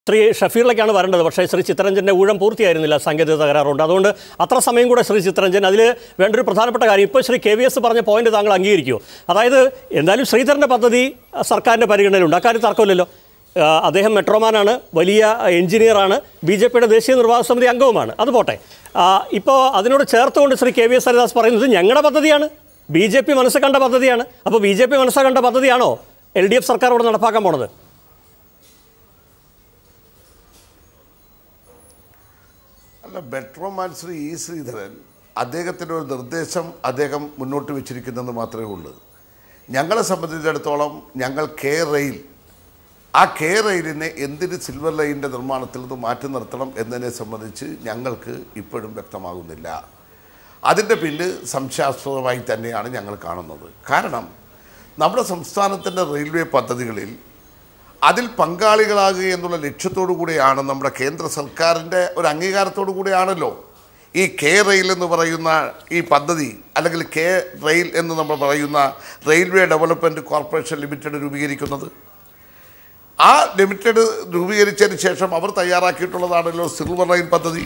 ശ്രീ ഷഫീറിലേക്കാണ് വരേണ്ടത് പക്ഷേ ശ്രീ ചിത്തരഞ്ജൻ്റെ ഊഴം പൂർത്തിയായിരുന്നില്ല സാങ്കേതിക തകരാറുണ്ട് അതുകൊണ്ട് അത്ര സമയം കൂടെ ശ്രീ ചിത്തരഞ്ജൻ അതിൽ വേണ്ടൊരു പ്രധാനപ്പെട്ട കാര്യം ഇപ്പോൾ ശ്രീ കെ വി എസ് പറഞ്ഞ പോയിന്റ് താങ്കൾ അംഗീകരിക്കുമോ അതായത് എന്തായാലും ശ്രീധരൻ്റെ പദ്ധതി അഹ്, സർക്കാരിൻ്റെ പരിഗണനയിലുണ്ട് അക്കാര്യം തർക്കമില്ലല്ലോ ആ, അദ്ദേഹം മെട്രോമാനാണ് വലിയ എഞ്ചിനീയറാണ് ബി ജെ പിയുടെ ദേശീയ നിർവാഹക സമിതി അംഗവുമാണ് അത് പോട്ടെ ആ, ഇപ്പോൾ അതിനോട് ചേർത്തുകൊണ്ട് Shri K V S Haridas പറയുന്നത് ഞങ്ങളുടെ പദ്ധതിയാണ് ബി ജെ പി മനസ്സ് കണ്ട പദ്ധതിയാണ് അപ്പോൾ ബി ജെ പി മനസ്സ് കണ്ട പദ്ധതിയാണോ എൽ ഡി എഫ് സർക്കാർ ഇവിടെ നടപ്പാക്കാൻ പോണത് അല്ല മെട്രോമാൻ ശ്രീ ഇ ശ്രീധരൻ അദ്ദേഹത്തിൻ്റെ ഒരു നിർദ്ദേശം അദ്ദേഹം മുന്നോട്ട് വെച്ചിരിക്കുന്നെന്ന് മാത്രമേ ഉള്ളൂ ഞങ്ങളെ സംബന്ധിച്ചിടത്തോളം ഞങ്ങൾ കെ റെയിൽ ആ കെ റെയിലിനെ എന്തിന് സിൽവർ ലൈനിൻ്റെ നിർമ്മാണത്തിൽ നിന്ന് മാറ്റി നിർത്തണം എന്നതിനെ സംബന്ധിച്ച് ഞങ്ങൾക്ക് ഇപ്പോഴും വ്യക്തമാകുന്നില്ല അതിൻ്റെ പിന്നിൽ സംശയാസ്പദമായി തന്നെയാണ് ഞങ്ങൾ കാണുന്നത് കാരണം നമ്മുടെ സംസ്ഥാനത്തിൻ്റെ റെയിൽവേ പദ്ധതികളിൽ അതിൽ പങ്കാളികളാകുക എന്നുള്ള ലക്ഷ്യത്തോടു കൂടിയാണ് നമ്മുടെ കേന്ദ്ര സർക്കാരിൻ്റെ ഒരു അംഗീകാരത്തോടു കൂടിയാണല്ലോ ഈ കെ റെയിൽ എന്ന് പറയുന്ന ഈ പദ്ധതി അല്ലെങ്കിൽ കെ റെയിൽ എന്ന് നമ്മൾ പറയുന്ന റെയിൽവേ ഡെവലപ്മെൻറ്റ് കോർപ്പറേഷൻ ലിമിറ്റഡ് രൂപീകരിക്കുന്നത് ആ ലിമിറ്റഡ് രൂപീകരിച്ചതിന് ശേഷം അവർ തയ്യാറാക്കിയിട്ടുള്ളതാണല്ലോ സിൽവർ ലൈൻ പദ്ധതി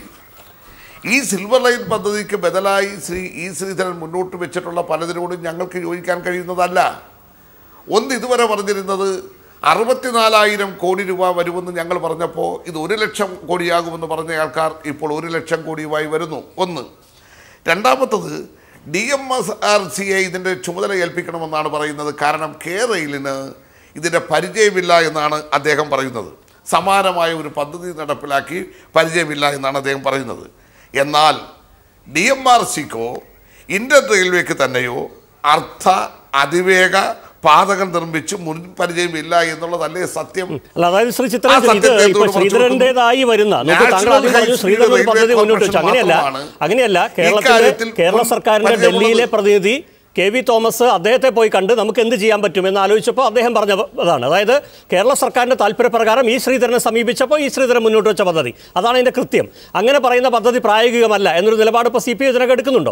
ഈ സിൽവർ ലൈൻ പദ്ധതിക്ക് ബദലായി ശ്രീ ഇ ശ്രീധരൻ മുന്നോട്ട് വെച്ചിട്ടുള്ള പലതിനോടും ഞങ്ങൾക്ക് യോജിക്കാൻ കഴിയുന്നതല്ല ഒന്ന് ഇതുവരെ പറഞ്ഞിരുന്നത് അറുപത്തിനാലായിരം കോടി രൂപ വരുമെന്ന് ഞങ്ങൾ പറഞ്ഞപ്പോൾ ഇത് ഒരു ലക്ഷം കോടിയാകുമെന്ന് പറഞ്ഞ ആൾക്കാർ ഇപ്പോൾ ഒരു ലക്ഷം കോടിയുമായി വരുന്നു ഒന്ന് രണ്ടാമത്തത് ഡി എം എസ് ആർ സിയെ ഇതിൻ്റെ ചുമതല ഏൽപ്പിക്കണമെന്നാണ് പറയുന്നത് കാരണം കെ റെയിലിന് ഇതിൻ്റെ പരിചയമില്ല എന്നാണ് അദ്ദേഹം പറയുന്നത് സമാനമായ ഒരു പദ്ധതി നടപ്പിലാക്കി പരിചയമില്ല എന്നാണ് അദ്ദേഹം പറയുന്നത് എന്നാൽ ഡി എം ആർ സിക്കോ ഇന്ത്യൻ റെയിൽവേക്ക് തന്നെയോ അർത്ഥ അതിവേഗ പാതകൾ നിർമ്മിച്ച് മുൻ പരിചയമില്ല എന്നുള്ളതല്ലേ സത്യം അല്ല അതായത് ശ്രീ ചിത്രരഞ്ജൻ ആ ഇത് സത്യത്തെ ഇപ്പോൾ എന്തുകൊണ്ട് ശ്രീധരന്റേതായി വരുന്ന നോക്കൂ താങ്കൾ ആദ്യം പറഞ്ഞു ശ്രീധരൻ ഒരു പദ്ധതി മുന്നോട്ട് വെച്ചു അങ്ങനെയല്ല അങ്ങനെയല്ല കേരളത്തിലെ ഇക്കാര്യത്തിൽ കേരള സർക്കാരിന്റെ പരിചയമുള്ളത് ഡൽഹിയിലെ പ്രതിനിധി കെ വി തോമസ് അദ്ദേഹത്തെ പോയി കണ്ട് നമുക്ക് എന്ത് ചെയ്യാൻ പറ്റും എന്ന് ആലോചിച്ചപ്പോൾ അദ്ദേഹം പറഞ്ഞ അതാണ് അതായത് കേരള സർക്കാരിന്റെ താല്പര്യപ്രകാരം ഈ ശ്രീധരനെ സമീപിച്ചപ്പോൾ ഈ ശ്രീധരൻ മുന്നോട്ട് വെച്ച പദ്ധതി അതാണ് അതിന്റെ കൃത്യം അങ്ങനെ പറയുന്ന പദ്ധതി പ്രായോഗികമല്ല എന്നൊരു നിലപാട് ഇപ്പോൾ സി പി ഐ ഇതിനൊക്കെ എടുക്കുന്നുണ്ടോ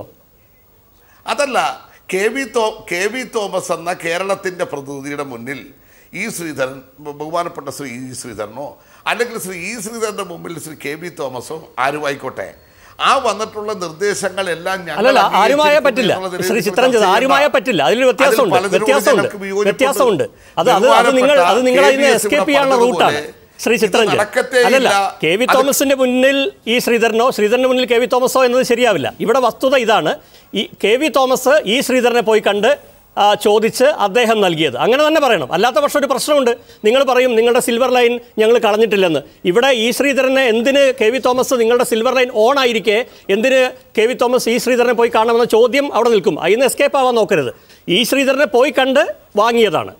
അതല്ല കെ വി തോ കെ വി തോമസ് എന്ന കേരളത്തിൻ്റെ പ്രതിനിധിയുടെ മുന്നിൽ ഈ ശ്രീധരൻ ബ- ബഹുമാനപ്പെട്ട ശ്രീ ഇ ശ്രീധരനോ അല്ലെങ്കിൽ ശ്രീ ഇ ശ്രീധരൻ്റെ മുമ്പിൽ ശ്രീ കെ വി തോമസോ ആരും ആയിക്കോട്ടെ ആ വന്നിട്ടുള്ള നിർദ്ദേശങ്ങളെല്ലാം ഞങ്ങൾ അല്ലല്ല ആരുമായ അംഗീകരിച്ചിട്ടുണ്ട് പറ്റില്ല എന്നുള്ളതിനെ ശ്രീ കുറിച്ച് ചിത്രഞ്ജൻ ചർച്ച ആരുമായ ചെയ്യണ്ട. പറ്റില്ല അതിലൊരു അതിൽ വ്യത്യാസമുണ്ട് പലതിനോട് വ്യത്യാസമുണ്ട് ഞങ്ങൾക്ക് വിയോജിപ്പുണ്ട്. വ്യത്യാസമുണ്ട് അത് അത് അത് നിങ്ങൾ അത് നിങ്ങൾ അതിനെ ബഹുമാനപ്പെട്ട എസ്കേപ്പ് KVS ചെയ്യാനുള്ള ഇവിടെ റൂട്ടാണ് പറഞ്ഞതുപോലെ ശ്രീ ഇത് ചിത്രഞ്ജൻ നടക്കത്തേ അല്ലല്ല ഇല്ല. കെ വി അത് തോമസിന്റെ മുന്നിൽ ഈ ശ്രീധരനോ ശ്രീധരന്റെ മുന്നിൽ കെ വി തോമസോ എന്നത് ശരിയാവില്ല ഇവിടെ വസ്തുത ഇതാണ് ഈ കെ വി തോമസ് ഈ ശ്രീധരനെ പോയി കണ്ട് ആ, ചോദിച്ച് അദ്ദേഹം നൽകിയത് അങ്ങനെ തന്നെ പറയണം അല്ലാത്ത പക്ഷം ഒരു പ്രശ്നമുണ്ട് നിങ്ങൾ പറയും നിങ്ങളുടെ സിൽവർ ലൈൻ ഞങ്ങൾ കളഞ്ഞിട്ടില്ലെന്ന് ഇവിടെ ഈ ശ്രീധരനെ എന്തിന് കെ വി തോമസ് നിങ്ങളുടെ സിൽവർ ലൈൻ ഓൺ ആയിരിക്കെ എന്തിന് കെ വി തോമസ് ഈ ശ്രീധരനെ പോയി കാണണമെന്ന ചോദ്യം അവിടെ നിൽക്കും അതിന് എസ്കേപ്പ് ആവാൻ നോക്കരുത് ഈ ശ്രീധരനെ പോയി കണ്ട് വാങ്ങിയതാണ്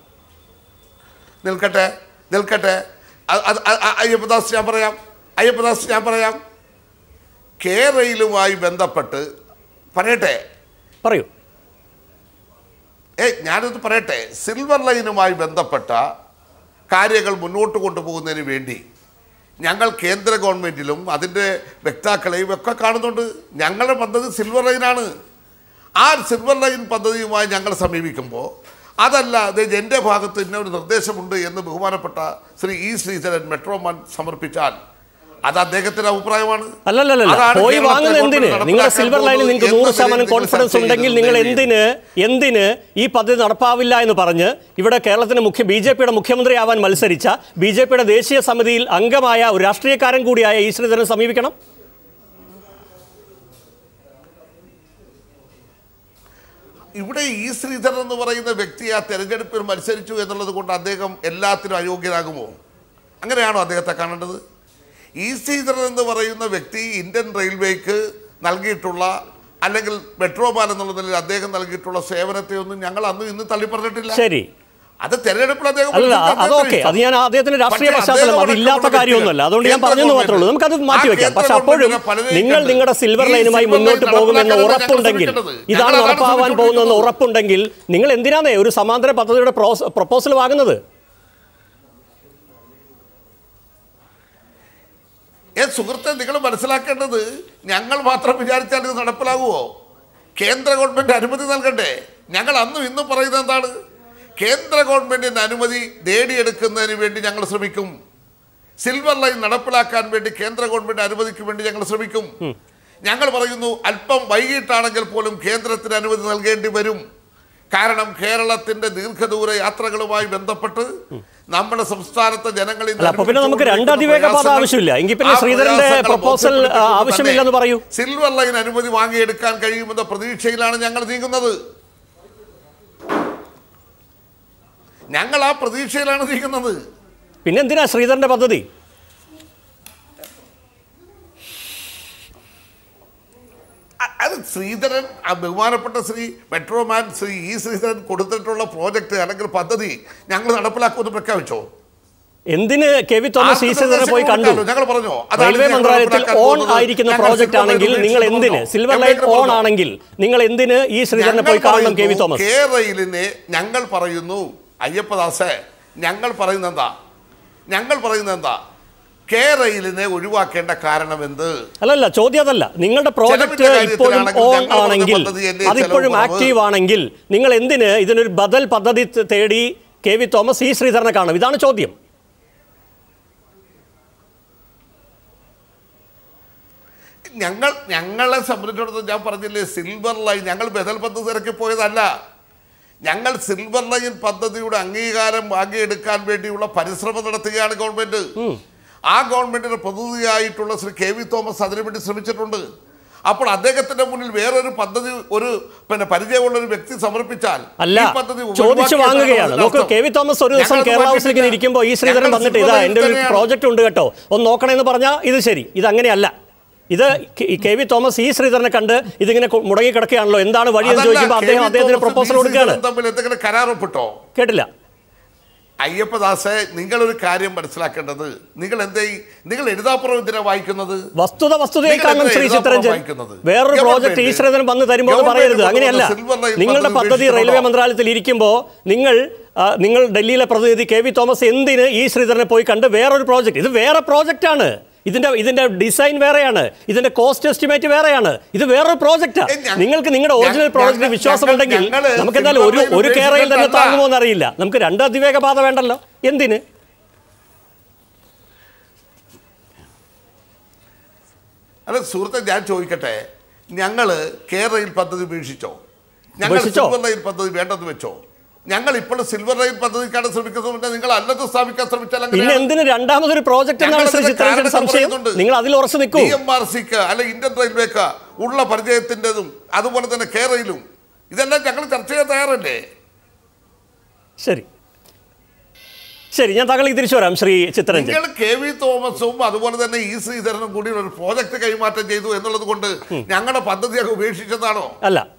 നിൽക്കട്ടെ നിൽക്കട്ടെ അത് അത് അത് അ- അയ്യപ്പദാസ് ഞാൻ പറയാം അയ്യപ്പദാസ് ഞാൻ പറയാം കെ റെയിലുമായി ബന്ധപ്പെട്ട് പറയട്ടെ പറയൂ ഏ ഞാനത് പറയട്ടെ സിൽവർ ലൈനുമായി ബന്ധപ്പെട്ട കാര്യങ്ങൾ മുന്നോട്ട് കൊണ്ടുപോകുന്നതിന് വേണ്ടി ഞങ്ങൾ കേന്ദ്ര ഗവൺമെൻറ്റിലും അതിൻ്റെ വ്യക്താക്കളെയും ഒക്കെ കാണുന്നുണ്ട് ഞങ്ങളുടെ പദ്ധതി സിൽവർ ലൈനാണ് ആ സിൽവർ ലൈൻ പദ്ധതിയുമായി ഞങ്ങൾ സമീപിക്കുമ്പോൾ അതല്ല അത് എൻ്റെ ഭാഗത്ത് ഇന്ന ഒരു നിർദ്ദേശമുണ്ട് എന്ന് ബഹുമാനപ്പെട്ട ശ്രീ ഇ ശ്രീധരൻ മെട്രോമാൻ സമർപ്പിച്ചാൽ അത് അദ്ദേഹത്തിൻ്റെ അഭിപ്രായമാണ് അല്ലല്ലല്ല അതാണ് പോയി കേരളത്തിലെ വാങ്ങുന്ന എന്തിന് ഗവൺമെന്റ് നിങ്ങളുടെ നടപ്പിലാക്കാൻ സിൽവർ ലൈനിൽ നിങ്ങൾക്ക് പോകുന്നത് നൂറ് ശതമാനം എന്നതിനെ കോൺഫിഡൻസ് നിങ്ങൾ ഉണ്ടെങ്കിൽ നിങ്ങൾ ചർച്ച എന്തിന് എന്തിന് ഈ പദ്ധതി നടപ്പാവില്ല എന്ന് പറഞ്ഞ് ഇവിടെ കേരളത്തിന്റെ മുഖ്യ ബി ജെ പിയുടെ മുഖ്യമന്ത്രിയാവാൻ മത്സരിച്ച ബി ജെ പിയുടെ ദേശീയ സമിതിയിൽ അംഗമായ ഒരു രാഷ്ട്രീയക്കാരൻ കൂടിയായ ഈ ശ്രീധരൻ സമീപിക്കണം ഇവിടെ ഈ ശ്രീധരൻ എന്ന് പറയുന്ന വ്യക്തി ആ തെരഞ്ഞെടുപ്പിൽ മത്സരിച്ചു എന്നുള്ളത് കൊണ്ട് അദ്ദേഹം എല്ലാത്തിനും അയോഗ്യനാകുമോ അങ്ങനെയാണോ അദ്ദേഹത്തെ കാണേണ്ടത് ഈ ശ്രീധരൻ എന്ന് പറയുന്ന വ്യക്തി ഇന്ത്യൻ റെയിൽവേക്ക് നൽകിയിട്ടുള്ള അല്ലെങ്കിൽ മെട്രോമാൻ എന്നുള്ള നിലയിൽ അദ്ദേഹം നൽകിയിട്ടുള്ള സേവനത്തെ ഒന്നും ഞങ്ങൾ അന്ന് ഇന്ന് തള്ളിപ്പറഞ്ഞിട്ടില്ല ശരി അത് തെരഞ്ഞെടുപ്പിൽ അദ്ദേഹം അല്ല മത്സരിച്ചത് അതൊക്കെ അദ്ദേഹത്തിന് അത് ഞാൻ അദ്ദേഹത്തിന്റെ രാഷ്ട്രീയ പക്ഷേ പശ്ചാത്തലം അദ്ദേഹം അതില്ലാത്ത അടക്കമുള്ള കാര്യമൊന്നുമല്ല അതുകൊണ്ട് ഞാൻ കേന്ദ്ര പറഞ്ഞെന്ന് മാത്രമേ ഉള്ളൂ നമുക്കത് ഗവൺമെന്റ് മാറ്റിവെക്കാം ആ പക്ഷെ കേന്ദ്ര അപ്പോഴും ഗവൺമെന്റിനെ പലരെയും നിങ്ങൾ കണ്ട് നിങ്ങളുടെ സിൽവർ ഈ ലൈനുമായി സിൽവർ മുന്നോട്ട് ലൈൻ പോകുമെന്ന് നടപ്പിലാക്കാനാണ് ഉറപ്പുണ്ടെങ്കിൽ ഞങ്ങൾ ശ്രമിക്കേണ്ടത്. ഇതാണ് ഞങ്ങൾ അതാണ് നടപ്പാവാൻ പോകുന്നതെന്ന് ശ്രമിച്ചുകൊണ്ടിരിക്കുന്നത്. ഉറപ്പുണ്ടെങ്കിൽ നിങ്ങൾ എന്തിനാണ് ഒരു സമാന്തര പദ്ധതിയുടെ പ്രപ്പോസൽ വാങ്ങുന്നത് ഏ സുഹൃത്തെ നിങ്ങൾ മനസ്സിലാക്കേണ്ടത് ഞങ്ങൾ മാത്രം വിചാരിച്ചാൽ ഇത് നടപ്പിലാകുമോ കേന്ദ്ര ഗവൺമെന്റ് അനുമതി നൽകണ്ടേ ഞങ്ങൾ അന്നും ഇന്നും പറയുന്നത് എന്താണ് കേന്ദ്ര ഗവൺമെന്റിന്റെ അനുമതി നേടിയെടുക്കുന്നതിന് വേണ്ടി ഞങ്ങൾ ശ്രമിക്കും സിൽവർ ലൈൻ നടപ്പിലാക്കാൻ വേണ്ടി കേന്ദ്ര ഗവൺമെന്റ് അനുമതിക്ക് വേണ്ടി ഞങ്ങൾ ശ്രമിക്കും ഞങ്ങൾ പറയുന്നു അല്പം വൈകിട്ടാണെങ്കിൽ പോലും കേന്ദ്രത്തിന് അനുമതി നൽകേണ്ടി വരും കാരണം കേരളത്തിന്റെ ദീർഘദൂര യാത്രകളുമായി ബന്ധപ്പെട്ട് നമ്മുടെ സംസ്ഥാനത്തെ ജനങ്ങളിൽ നിന്ന് അല്ല, അപ്പൊ പിന്നെ നമുക്ക് രണ്ട് അനുഭവിച്ചുകൊണ്ടിരിക്കുന്ന അതിവേഗ പാത പ്രയാസങ്ങൾ, ആവശ്യമില്ല. എങ്കിൽ പിന്നെ ആ ശ്രീധരന്റെ പ്രയാസങ്ങൾ proposal, ആ, ബോധ്യപ്പെടുത്തിക്കൊണ്ട് ആവശ്യമില്ലെന്ന് തന്നെ പറയൂ. സിൽവർ ലൈൻ അനുമതി വാങ്ങിയെടുക്കാൻ കഴിയുമെന്ന പ്രതീക്ഷയിലാണ് ഞങ്ങൾ നീങ്ങുന്നത് ഞങ്ങൾ ആ പ്രതീക്ഷയിലാണ് നീങ്ങുന്നത് പിന്നെ എന്തിനാ ശ്രീധരന്റെ പദ്ധതി അ- അത് ശ്രീധരൻ ആ ബഹുമാനപ്പെട്ട ശ്രീ മെട്രോമാൻ ശ്രീ ഇ ശ്രീധരൻ കൊടുത്തിട്ടുള്ള പ്രോജക്റ്റ് അല്ലെങ്കിൽ പദ്ധതി ഞങ്ങൾ നടപ്പിലാക്കുമെന്ന് പ്രഖ്യാപിച്ചോ എന്തിന് കെ വി തോമസ് ഈ ആർക്ക് ശ്രീധരനെ പോയി കണ്ടു നിർദ്ദേശം ഞങ്ങൾ പറഞ്ഞോ അതാണ് റെയിൽവേ ഞങ്ങൾ മന്ത്രാലയത്തിൽ നടപ്പിലാക്കാൻ ഓൺ പോകുന്നത്. ആയിരിക്കുന്ന ഞങ്ങൾ പ്രോജക്റ്റ് സിൽവർ ആണെങ്കിൽ ലൈൻ നിങ്ങൾ ഉപേക്ഷിച്ചു എന്തിന് പോകുന്നു. സിൽവർ ലൈൻ എവിടെയെങ്കിലും ഓൺ പറഞ്ഞോ? ആണെങ്കിൽ നിങ്ങൾ എന്തിന് ഈ ശ്രീധരനെ ഞങ്ങൾ പോയി കാണണം കെ വി പറയുന്നു, തോമസ് കെ റെയിലിനെ ഞങ്ങൾ പറയുന്നു അയ്യപ്പദാസെ ഞങ്ങൾ പറയുന്നത് എന്താ ഞങ്ങൾ പറയുന്നത് എന്താ കെ റെയിലിനെ ഒഴിവാക്കേണ്ട കാരണം എന്ത് അല്ലല്ല ചോദ്യം അതല്ല നിങ്ങളുടെ പ്രോജക്റ്റ് ചെലവിന്റെ ഇപ്പോഴും കാര്യത്തിലാണെങ്കിൽ ഓൺ ഞങ്ങൾ പറഞ്ഞ ആണെങ്കിൽ പദ്ധതി എന്നെ അതിപ്പോഴും ചെലവ് ആക്റ്റീവ് ആണെങ്കിൽ നിങ്ങൾ എന്തിന് ഇതിനൊരു ബദൽ പദ്ധതി ത- തേടി കെ വി തോമസ് ഈ ശ്രീധരനെ കാണും ഇതാണ് ചോദ്യം ഞങ്ങൾ ഞങ്ങളെ സംബന്ധിച്ചിടത്തോളം ഞാൻ പറഞ്ഞില്ലേ സിൽവർ ലൈൻ ഞങ്ങൾ ബദൽ പദ്ധതി ഇറക്കി പോയതല്ല ഞങ്ങൾ സിൽവർ ലൈൻ പദ്ധതിയുടെ അംഗീകാരം വാങ്ങിയെടുക്കാൻ വേണ്ടിയുള്ള പരിശ്രമം നടത്തുകയാണ് ഗവൺമെന്റ് ആ ഗവൺമെന്റിന്റെ പ്രതിനിധിയായിട്ടുള്ള ശ്രീ കെ വി തോമസ് അതിനുവേണ്ടി ശ്രമിച്ചിട്ടുണ്ട് അപ്പോൾ അദ്ദേഹത്തിന്റെ മുന്നിൽ വേറൊരു പദ്ധതി ഒരു പിന്നെ പരിചയമുള്ള ഒരു വ്യക്തി സമർപ്പിച്ചാൽ അല്ല ഈ പദ്ധതി ചോദിച്ചു ഒഴിവാക്കിയെന്നാണ് വാങ്ങുകയാണ് അതിന്റെ നോക്കൂ അർത്ഥം. കെ വി തോമസ് ഒരു ദിവസം ഞങ്ങളത് കേരള ഹൗസിലേക്ക് മാറ്റിയിട്ടില്ല. ഇരിക്കുമ്പോൾ ഈ ശ്രീധരൻ ഞങ്ങൾ വന്നിട്ട് സിൽവർ ഇതാ ലൈൻ എൻ്റെ ഒരു തന്നെയാണ്. പ്രോജക്റ്റ് ഉണ്ട് കേട്ടോ ഒന്ന് നോക്കണമെന്ന് പറഞ്ഞാൽ ഇത് ശരി ഇത് അങ്ങനെയല്ല ഇത് കെ- കെ വി തോമസ് ഈ ശ്രീധരനെ കണ്ട് ഇതിങ്ങനെ കൊ- മുടങ്ങി കിടക്കുകയാണല്ലോ എന്താണ് വഴി എന്ന് അതല്ല, ചോദിക്കുമ്പോൾ കെ. അദ്ദേഹം വി അദ്ദേഹത്തിന് തോമസും പ്രപ്പോസൽ വി. കൊടുക്കുകയാണ് ശ്രീധരനും തമ്മിൽ എന്തെങ്കിലും കരാർ ഒപ്പിട്ടോ കേട്ടില്ല അയ്യപ്പദാസെ നിങ്ങളൊരു കാര്യം മനസ്സിലാക്കേണ്ടത് നിങ്ങൾ എന്തേ നിങ്ങൾ എഴുതാപ്പുറം എന്തിനാ വായിക്കുന്നത് വസ്തുത വസ്തുതയെ നിങ്ങൾ കാണണം എന്തിനാ ശ്രീ എഴുതാപ്പുറം ചിത്രരഞ്ജൻ വായിക്കുന്നത്? വേറൊരു ഗവൺമെന്റ് പ്രോജക്റ്റ് ഈ ശ്രീധരൻ വന്ന് തരുമ്പോൾ അത് ഗവൺമെന്റ് പറയരുത് കൊണ്ടുവന്ന അങ്ങനെയല്ല സിൽവർ ലൈൻ നിങ്ങളുടെ പദ്ധതി പദ്ധതി ഉപേക്ഷിക്കണോ? റെയിൽവേ മന്ത്രാലയത്തിൽ ഇരിക്കുമ്പോൾ നിങ്ങൾ ആ, നിങ്ങൾ ഡൽഹിയിലെ പ്രതിനിധി കെ വി തോമസ് എന്തിന് ഈ ശ്രീധരനെ പോയി കണ്ട് വേറൊരു പ്രോജക്റ്റ് ഇത് വേറെ പ്രോജക്റ്റ് ആണ് ഇതിന്റെ ഇതിന്റെ ഡിസൈൻ വേറെയാണ് ഇതിന്റെ കോസ്റ്റ് എസ്റ്റിമേറ്റ് വേറെയാണ് ഇത് വേറൊരു പ്രോജക്റ്റാണ് ഏ, ഞ- നിങ്ങൾക്ക് നിങ്ങളുടെ ഒറിജിനൽ ഞങ്ങ- പ്രോജക്റ്റിൽ ഞങ്ങ- വിശ്വാസമുണ്ടെങ്കിൽ ഞങ്ങള് നമുക്ക് എന്തായാലും ഒരു സിൽവർ ലൈൻ ഒരു കേരളയിൽ തന്നെ ഉപേക്ഷിച്ചിട്ടല്ല. താങ്ങുമോ എന്നറിയില്ല നമുക്ക് രണ്ട് അതിവേഗ പാത വേണ്ടല്ലോ എന്തിന് അല്ല സുഹൃത്തെ ഞാൻ ചോദിക്കട്ടെ ഞങ്ങള് കേരളയിൽ പദ്ധതി ഉപേക്ഷിച്ചോ ഞങ്ങൾ ഉപേക്ഷിച്ചോ? സിൽവർ ലൈൻ പദ്ധതി വേണ്ടെന്ന് വെച്ചോ ഞങ്ങൾ ഇപ്പോഴും സിൽവർ ലൈൻ പദ്ധതിക്കാണ് ശ്രമിക്കുന്നത് നിങ്ങൾ അല്ലത് സ്ഥാപിക്കാൻ ശ്രമിച്ചാൽ പിന്നെ അങ്ങനെയാണ്. എന്തിന് രണ്ടാമതൊരു പ്രോജക്റ്റ് എന്നാണ് ശ്രീ ഞങ്ങളതിന്റെ ചിത്രരഞ്ജൻ കാരണങ്ങൾ സംശയം പറയുന്നുണ്ട്. നിങ്ങൾ അതിൽ ഉറച്ചു നിൽക്കൂ ഡി എം ആർ സിക്ക് അല്ലെ ഇന്ത്യൻ റെയിൽവേക്ക് ഉള്ള പരിചയത്തിൻ്റെതും അതുപോലെ തന്നെ കേരളയിലും ഇതെല്ലാം ഞങ്ങൾ ചർച്ച ചെയ്യാൻ തയ്യാറല്ലേ ശരി ശരി ഞാൻ താങ്കളിലേക്ക് തിരിച്ചു വരാം ശ്രീ ചിത്രരഞ്ജൻ നിങ്ങൾ കെ വി തോമസും അതുപോലെ തന്നെ ഇ ശ്രീധരനും കൂടി ഒരു പ്രോജക്റ്റ് കൈമാറ്റം ചെയ്തു എന്നുള്ളത് കൊണ്ട് ഞങ്ങളുടെ പദ്ധതിയൊക്കെ ഉപേക്ഷിച്ചതാണോ അല്ല